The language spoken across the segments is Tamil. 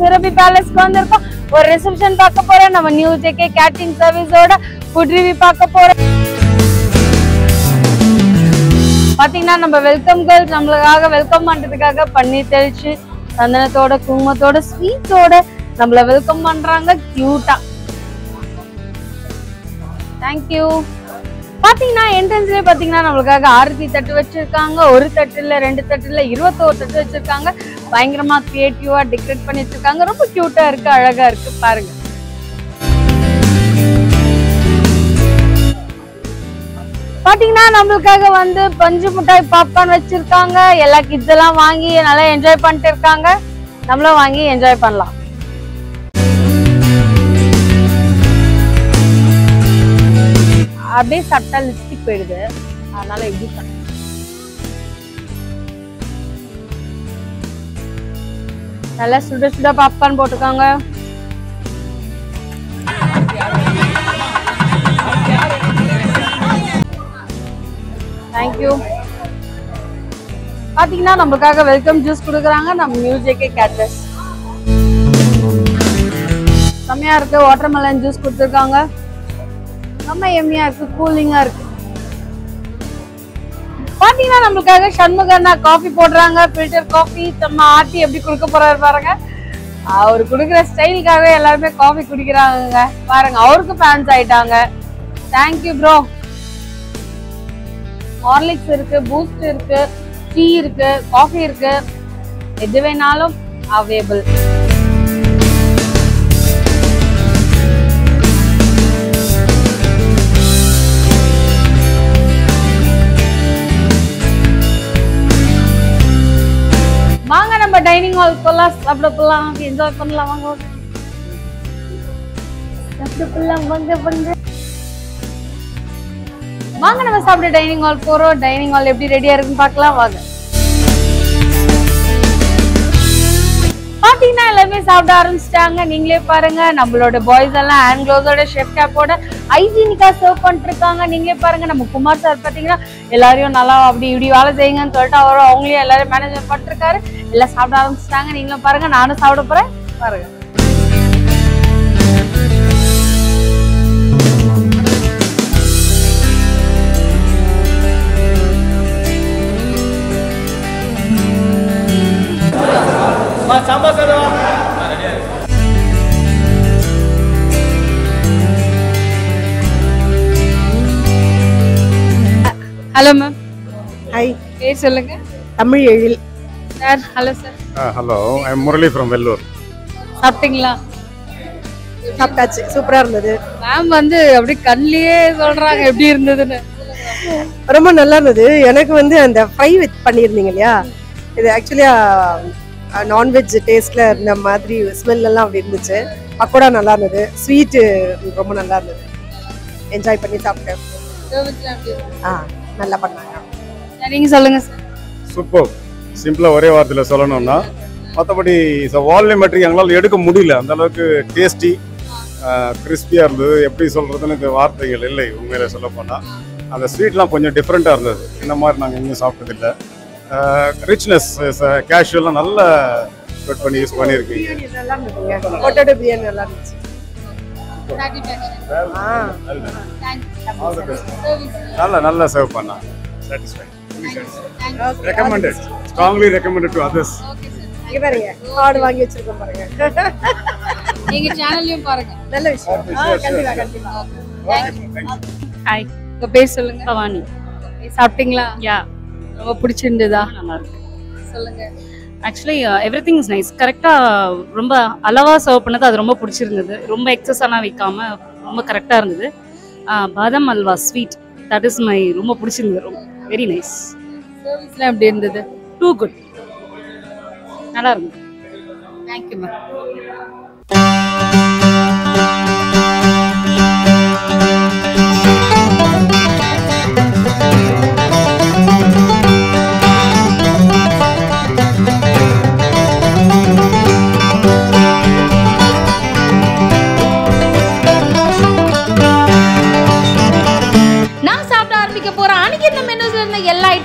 சுரபி பேலஸ்க்கு வந்திருக்கோம் ஒரு ரிசப்ஷன் பார்க்க போறோம் நம்ம நியூ ஜேகே கேட்டரிங் சர்வீஸோட ஃபுட் ரிவ்யூ பார்க்க போறோம் பாத்தீங்கன்னா நம்ம வெல்கம் கேர்ள்ஸ் நம்மளுக்காக வெல்கம் பண்றதுக்காக பன்னீர் தெளிச்சு சந்தனத்தோட குங்குமத்தோட ஸ்வீட்ஸோட நம்மள வெல்கம் பண்றாங்க கியூட்டா தேங்க்யூ பாத்தீங்கன்னா என்ட்ரன்ஸ்லயே பாத்தீங்கன்னா நம்மளுக்காக ஆரத்தி தட்டு வச்சிருக்காங்க ஒரு தட்டு இல்ல ரெண்டு தட்டு இல்ல இருபத்தோரு தட்டு வச்சிருக்காங்க பயங்கரமா கிரியேட்டிவா டெக்கரேட் பண்ணி வச்சிருக்காங்க ரொம்ப கியூட்டா இருக்கு அழகா இருக்கு பாருங்க பாத்தீங்கன்னா நம்மளுக்காக வந்து பஞ்சு மிட்டாய் பாப்கார்ன் வச்சிருக்காங்க எல்லா கிட்ஸ் எல்லாம் வாங்கி நல்லா என்ஜாய் பண்ணிட்டு இருக்காங்க நம்மளும் வாங்கி என்ஜாய் பண்ணலாம் அப்படியே சாப்பிட்டா லிப்ஸ்டிக் போயிடுது அதனால எப்படி பண்ண நல்லா சுட சுட பாப்கார்ன் போட்டுக்கோங்க தேங்க்யூ பாத்தீங்கன்னா நம்மளுக்காக வெல்கம் ஜூஸ் கொடுக்குறாங்க நம்ம மியூசிக்கே கேட்டர்ஸ் செம்மையா இருக்கு வாட்டர்மெலன் ஜூஸ் கொடுத்துருக்காங்க செம்ம எம்மியா இருக்கு கூலிங்கா இருக்கு பாத்தீங்கன்னா நம்மளுக்காக சண்முகண்ணா காஃபி போடுறாங்க ஃபில்டர் காஃபி செம்ம ஆட்டி எப்படி கொடுக்க போறாரு பாருங்க அவர் கொடுக்குற ஸ்டைலுக்காகவே எல்லாருமே காஃபி குடிக்கிறாங்க பாருங்க அவருக்கு ஃபேன்ஸ் ஆயிட்டாங்க தேங்க்யூ ப்ரோ ஹார்லிக்ஸ் இருக்கு பூஸ்ட் இருக்கு டீ இருக்கு காஃபி இருக்கு எது வேணாலும் அவைலபிள் வாங்க நம்ம டைனிங் ஹால் போலாம் சாப்பிட போலாம் என்ஜாய் பண்ணலாம் வாங்க சாப்பிட போலாம் வாங்க வாங்க வாங்க நம்ம சாப்பிட டைனிங் ஹால் போறோம் டைனிங் ஹால் எப்படி ரெடியா இருக்குன்னு பார்க்கலாம் வாங்க பாத்தீங்கன்னா எல்லாருமே சாப்பிட ஆரம்பிச்சிட்டாங்க நீங்களே பாருங்க நம்மளோட பாய்ஸ் எல்லாம் ஹேண்ட் க்ளோஸோட ஷெஃப் கேப்போட ஹைஜீனிக்கா சர்வ் பண்ணிட்டு இருக்காங்க நீங்களே பாருங்க நம்ம குமார் சார் பாத்தீங்கன்னா எல்லாரையும் நல்லா அப்படி இப்படி வேலை செய்யுங்கன்னு சொல்லிட்டு அவரும் அவங்களையும் எல்லாரும் மேனேஜர் பண்ணிருக்காரு எல்லாம் சாப்பிட ஆரம்பிச்சிட்டாங்க நீங்களும் பாருங்க நானும் சாப்பிட போறேன் பாருங்க ஹலோ மேம் ஹாய் பேர் சொல்லுங்க Tamil Ezhil sir hello sir hello I am Murali from Vellore சாப்பிட்டீங்களா சாப்பிட்டாச்சு சூப்பரா இருந்தது மேம் வந்து அப்படியே கண்ணிலேயே சொல்றாங்க எப்படி இருந்ததுன்னு ரொம்ப நல்லா இருந்தது எனக்கு வந்து அந்த ஃப்ரை வித் பண்ணியிருந்தீங்க இல்லையா இது ஆக்சுவலியா நான்வெஜ் டேஸ்ட்ல இருந்த மாதிரி ஸ்மெல் எல்லாம் அப்படி இருந்துச்சு பக்கோடா நல்லா இருந்தது ஸ்வீட்டு ரொம்ப நல்லா இருந்தது என்ஜாய் பண்ணி சாப்பிட்டேன் ஆ நல்லா பண்ணாங்க சார், நீங்க சொல்லுங்க சார் சூப்பர் சிம்பிளாக ஒரே வார்த்தையில் சொல்லணும்னா மற்றபடி வால்யூமெட்ரிக் எங்களால் எடுக்க முடியல அந்த அளவுக்கு டேஸ்டி கிறிஸ்பியாக இருந்தது எப்படி சொல்கிறதுன்னு எனக்கு வார்த்தைகள் இல்லை உண்மையில சொல்ல போனால் அந்த ஸ்வீட்லாம் கொஞ்சம் டிஃப்ரெண்ட்டாக இருந்தது இந்த மாதிரி நாங்கள் எங்கேயும் சாப்பிட்டதில்லை ரிச்னஸ் கேஷுவலாக நல்ல கட் பண்ணி யூஸ் பண்ணியிருக்கீங்க பிரியாணி நல்லா இருந்ததுங்க பொட்டேட்டோ பிரியாணி நல்லா இருந்துச்சு ஆ நல்ல நல்லா சர்வ் பண்ணாங்க satisfy recommended strongly recommended to others இங்க பாருங்க கார்டு வாங்கி வச்சிருக்கோம் பாருங்க நீங்க சேனல்லையும் பாருங்க நல்ல விஷயம் ஆ, கண்டிப்பா கண்டிப்பா ஹாய் உங்க பேர் சொல்லுங்க பவானி சாப்பிட்டீங்களா யா ரொம்ப பிடிச்சிருந்ததா நல்லா இருக்கு சொல்லுங்க actually everything is nice கரெக்டாக ரொம்ப அளவாக சர்வ் பண்ணது அது ரொம்ப பிடிச்சிருந்தது ரொம்ப எக்ஸஸாலாம் வைக்காம ரொம்ப கரெக்டாக இருந்தது ஆஹ் பாதாம் அல்வா ஸ்வீட் தட் இஸ் மை ரொம்ப பிடிச்சிருந்தது ரொம்ப வெரி நைஸ் சர்வீஸ்லாம் எப்படி இருந்தது டூ குட் நல்லா இருந்தது தேங்க்யூ மேம் நான் சாப்பிட ஆரம்பிக்க போறேன் அன்னைக்கு இந்த மெனுஸ்ல இருந்த எல்லா ஐட்டம்ஸும் எனக்கு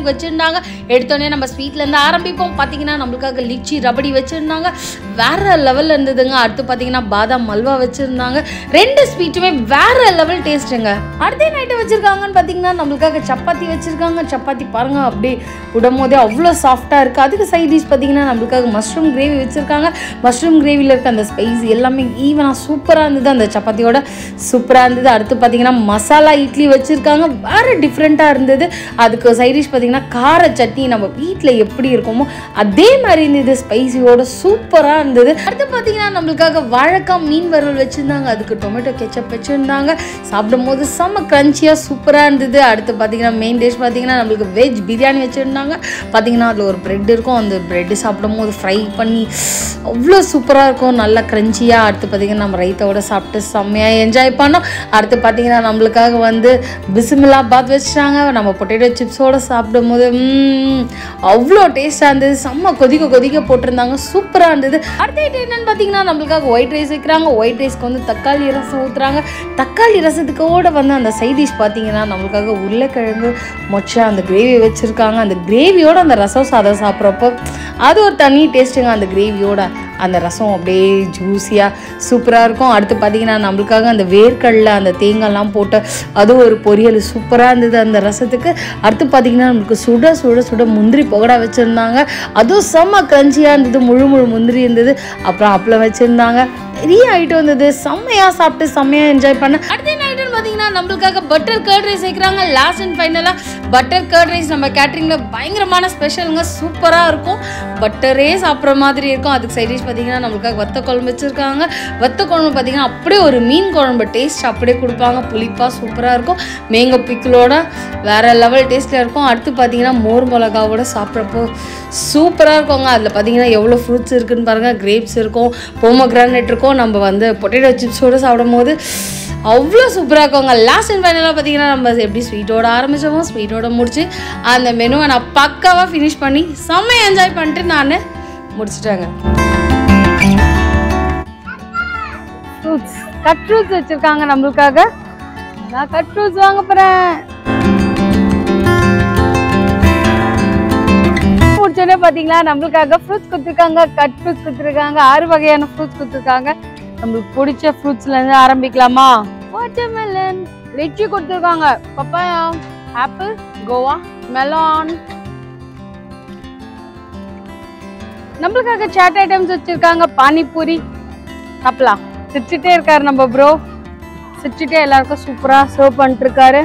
வச்சுருந்தாங்க எடுத்தோடனே நம்ம ஸ்வீட்லேருந்து ஆரம்பிப்போம் பார்த்தீங்கன்னா நம்மளுக்காக லிச்சி ரபடி வச்சுருந்தாங்க வேற லெவலில் இருந்ததுங்க அடுத்து பார்த்தீங்கன்னா பாதாம் மல்வா வச்சுருந்தாங்க ரெண்டு ஸ்வீட்டுமே வேற லெவல் டேஸ்ட்டுங்க அடுத்த நைட்டு வச்சுருக்காங்கன்னு பார்த்தீங்கன்னா நம்மளுக்காக சப்பாத்தி வச்சுருக்காங்க சப்பாத்தி பாருங்க அப்படியே விடும் போதே அவ்வளோ சாஃப்டாக இருக்குது அதுக்கு சைட் டிஷ் பார்த்தீங்கன்னா நம்மளுக்காக மஷ்ரூம் கிரேவி வச்சுருக்காங்க மஷ்ரூம் கிரேவியில் இருக்க அந்த ஸ்பைஸ் எல்லாமே ஈவனாக சூப்பராக இருந்தது அந்த சப்பாத்தியோட சூப்பராக இருந்தது அடுத்து பார்த்தீங்கன்னா மசாலா இட்லி வச்சுருக்காங்க வேறு டிஃப்ரெண்ட்டாக இருந்தது அதுக்கு சைட் டிஷ் பார்த்தீங்கன்னா கார சட்னி நம்ம வீட்டில் எப்படி இருக்குமோ அதே மாதிரி இருந்தது ஸ்பைசியோட சூப்பராக இருந்தது அடுத்து பார்த்தீங்கன்னா நம்மளுக்காக வாழைக்காய் மீன் வறுவல் வச்சுருந்தாங்க அதுக்கு டொமேட்டோ கெச்சப் வச்சுருந்தாங்க சாப்பிடும் போது செம்ம க்ரன்ச்சியாக சூப்பராக இருந்தது அடுத்து பார்த்தீங்கன்னா மெயின் டிஷ் பார்த்தீங்கன்னா நம்மளுக்கு வெஜ் பிரியாணி வச்சுருந்தாங்க பார்த்தீங்கன்னா அதில் ஒரு பிரெட் இருக்கும் அந்த பிரெட்டு சாப்பிடும் போது ஃப்ரை பண்ணி அவ்வளோ சூப்பராக இருக்கும் நல்லா க்ரன்ச்சியாக அடுத்து பார்த்தீங்கன்னா நம்ம ரைத்தோட சாப்பிட்டு செம்மையாக என்ஜாய் பண்ணோம் அடுத்து பார்த்தீங்கன்னா நம்மளுக்காக வந்து பிஸ்மில்லா பாத் வச்சுட்டாங்க நம்ம பொட்டேட்டோ சிப்ஸோடு சாப்பிடும் போது ம்ம், அவ்வளோ டேஸ்ட்டாக இருந்தது செம்ம கொதிக்க கொதிக்க போட்டிருந்தாங்க சூப்பராக இருந்தது அடுத்த ஐட்டம் என்னன்னு பார்த்தீங்கன்னா நம்மளுக்காக ஒயிட் ரைஸ் வைக்கிறாங்க ஒயிட் ரைஸ்க்கு வந்து தக்காளி ரசம் ஊற்றுறாங்க தக்காளி ரசத்துக்கோட வந்து அந்த சைட் டிஷ் பார்த்தீங்கன்னா நம்மளுக்காக உருளைக்கிழங்கு மொச்சை அந்த கிரேவி வச்சுருக்காங்க அந்த கிரேவியோட அந்த ரசம் சாதம் சாப்பிட்றப்போ அது ஒரு தனி டேஸ்ட்டுங்க அந்த கிரேவியோட அந்த ரசம் அப்படியே ஜூஸியாக சூப்பராக இருக்கும் அடுத்து பார்த்தீங்கன்னா நம்மளுக்காக அந்த வேர்க்கடலை அந்த தேங்காய்லாம் போட்டு அது ஒரு பொரியல் சூப்பராக இருந்தது அந்த ரசத்துக்கு அடுத்து பார்த்தீங்கன்னா நம்மளுக்கு சுட சுட சுட முந்திரி பகோடா வச்சுருந்தாங்க அதுவும் செம்ம க்ரன்ச்சியாக இருந்தது முழு முழு முந்திரி இருந்தது அப்புறம் அப்பளம் வச்சுருந்தாங்க நிறைய ஐட்டம் இருந்தது செம்மையாக சாப்பிட்டு செம்மையாக என்ஜாய் பண்ண அடுத்த என்ன ஐட்டம் பார்த்தீங்கன்னா நம்மளுக்காக பட்டர் கர்ட் ரைஸ் வைக்கிறாங்க லாஸ்ட் அண்ட் ஃபைனலாக பட்டர் கர்ட் ரைஸ் நம்ம கேட்ரிங்கில் பயங்கரமான ஸ்பெஷலுங்க சூப்பராக இருக்கும் பட்டரே சாப்பிட்ற மாதிரி இருக்கும் அதுக்கு சைட் டிஷ் பார்த்தீங்கன்னா நம்மளுக்காக வத்த குழம்பு வச்சுருக்காங்க வத்த குழம்பு பார்த்தீங்கன்னா அப்படியே ஒரு மீன் குழம்பு டேஸ்ட் அப்படியே கொடுப்பாங்க புளிப்பாக சூப்பராக இருக்கும் மேங்கோ பிக்கிளோட வேறு லெவல் டேஸ்ட்டில் இருக்கும் அடுத்து பார்த்தீங்கன்னா மோர் மிளகாவோட சாப்பிட்றப்போ சூப்பராக இருக்குங்க அதில் பார்த்தீங்கன்னா எவ்வளோ ஃப்ரூட்ஸ் இருக்குன்னு பாருங்கள் கிரேப்ஸ் இருக்கும் போமோகிரானட் இருக்கும் நம்ம வந்து பொட்டேட்டோ சிப்ஸோடு சாப்பிடும் போது அவ்வளோ சூப்பராக இருக்குங்க லாஸ்ட் அண்ட் ஃபைனலாக பார்த்தீங்கன்னா நம்ம எப்படி ஸ்வீட்டோட ஆரம்பிச்சோமோ ஸ்வீட்டோட முடிச்சு அந்த மெனுவை நான் பக்காவாக ஃபினிஷ் பண்ணி செம்ம என்ஜாய் பண்ணிட்டு நான் முடிச்சிட்டேங்க ஃப்ரூட்ஸ் கட் ஃப்ரூட்ஸ் வச்சிருக்காங்க நம்மளுக்காக நான் கட் ஃப்ரூட்ஸ் வாங்க போறேன் முடிச்சோடனே பாத்தீங்களா நம்மளுக்காக ஃப்ரூட்ஸ் கொடுத்துருக்காங்க கட் ஃப்ரூட்ஸ் கொடுத்துருக்காங்க ஆறு வகையான ஃப்ரூட்ஸ் கொடுத்துருக்காங்க நம்மளுக்கு பிடிச்ச ஃப்ரூட்ஸ்ல இருந்து ஆரம்பிக்கலாமா வாட்டர்மெலன் லிச்சி கொடுத்துருக்காங்க பப்பாயா ஆப்பிள் கோவா மெலான் நம்மளுக்காக சாட் ஐட்டம்ஸ் வச்சிருக்காங்க பானிபூரி சாப்பிடலாம் சிரிச்சுட்டே இருக்காரு நம்ம ப்ரோ சிரிச்சுட்டே எல்லாருக்கும் சூப்பரா சர்வ் பண்ணிட்டு இருக்காரு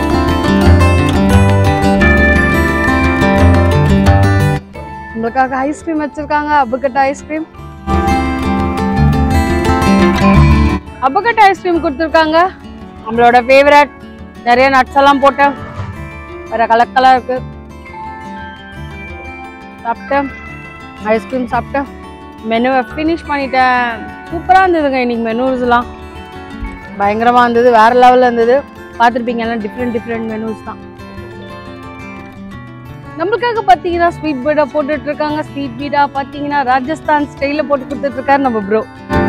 உங்களுக்காக ஐஸ்கிரீம் வச்சிருக்காங்க அபுக்கட்ட ஐஸ்கிரீம் அபுக்கட்ட ஐஸ்கிரீம் கொடுத்துருக்காங்க நம்மளோட ஃபேவரட் நிறைய நட்ஸ் எல்லாம் போட்டு வேற கலர் கலர் இருக்கு சாப்பிட்டேன் ஐஸ்கிரீம் சாப்பிட்டேன் மெனுவை ஃபினிஷ் பண்ணிட்டேன் சூப்பராக இருந்ததுங்க இன்னைக்கு மெனூஸ்லாம் பயங்கரமாக இருந்தது வேற லெவலில் இருந்தது பார்த்துருப்பீங்க எல்லாம் டிஃப்ரெண்ட் டிஃப்ரெண்ட் மெனூஸ் தான் நம்மளுக்காக பார்த்தீங்கன்னா ஸ்வீட் பீடா போட்டுட்டு இருக்காங்க ஸ்வீட் பீடா பார்த்தீங்கன்னா ராஜஸ்தான் ஸ்டைலில் போட்டு கொடுத்துட்டு இருக்காரு நம்ம ப்ரோ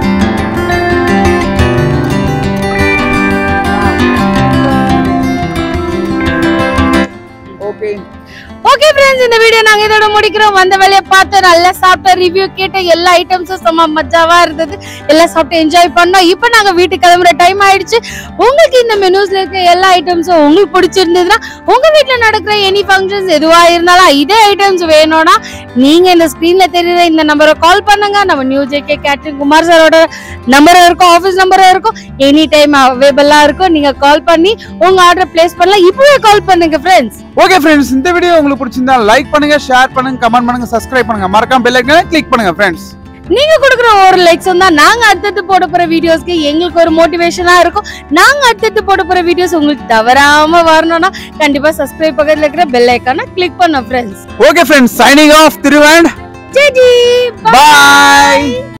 ஓகே ஓகே ஃப்ரெண்ட்ஸ் இந்த வீடியோ நாங்க இதோட முடிக்கிறோம் வந்த வேலையை பார்த்து நல்லா சாப்பிட்ட ரிவ்யூ கேட்ட எல்லா ஐட்டம்ஸும் செம்ம மஜாவா இருந்தது எல்லாம் சாப்பிட்டு என்ஜாய் பண்ணோம் இப்போ நாங்க வீட்டுக்கு கிளம்புற டைம் ஆயிடுச்சு உங்களுக்கு இந்த மெனூஸ்ல இருக்க எல்லா ஐட்டம்ஸும் உங்களுக்கு பிடிச்சிருந்ததுன்னா உங்க வீட்ல நடக்கிற எனி ஃபங்க்ஷன்ஸ் எதுவா இருந்தாலும் இதே ஐட்டம்ஸ் வேணும்னா நீங்க இந்த ஸ்கிரீன்ல தெரியுற இந்த நம்பரை கால் பண்ணுங்க நம்ம நியூ ஜேகே கேட்ரிங் குமார் சாரோட நம்பரும் இருக்கும் ஆஃபீஸ் நம்பரும் இருக்கும் எனி டைம் அவைலபிளா இருக்கும் நீங்க கால் பண்ணி உங்க ஆர்டர் பிளேஸ் பண்ணலாம் இப்பவே கால் பண்ணுங்க ஃப்ரெண்ட்ஸ் ஓகே ஃப்ரெண்ட்ஸ் இந்த வீடியோ உங்களுக்கு பிடிச்சிருந்தா லைக் பண்ணுங்க ஷேர் பண்ணுங்க கமெண்ட் பண்ணுங்க சப்ஸ்கிரைப் பண்ணுங்க மறக்காம பெல் ஐக்கனை கிளிக் பண்ணுங்க ஃப்ரெண்ட்ஸ் நீங்க கொடுக்குற ஒரு லைக்ஸ் தான் நாங்க அடுத்தடுத்து போட போற வீடியோஸ்க்கு எங்களுக்கு ஒரு மோட்டிவேஷனா இருக்கும் நாங்க அடுத்தடுத்து போட போற வீடியோஸ் உங்களுக்கு தவறாம வரணும்னா கண்டிப்பா சப்ஸ்கிரைப் பக்கத்துல இருக்கிற பெல் ஐக்கான கிளிக் பண்ண friends okay friends signing off திருவண்ட் ஜெடி பாய்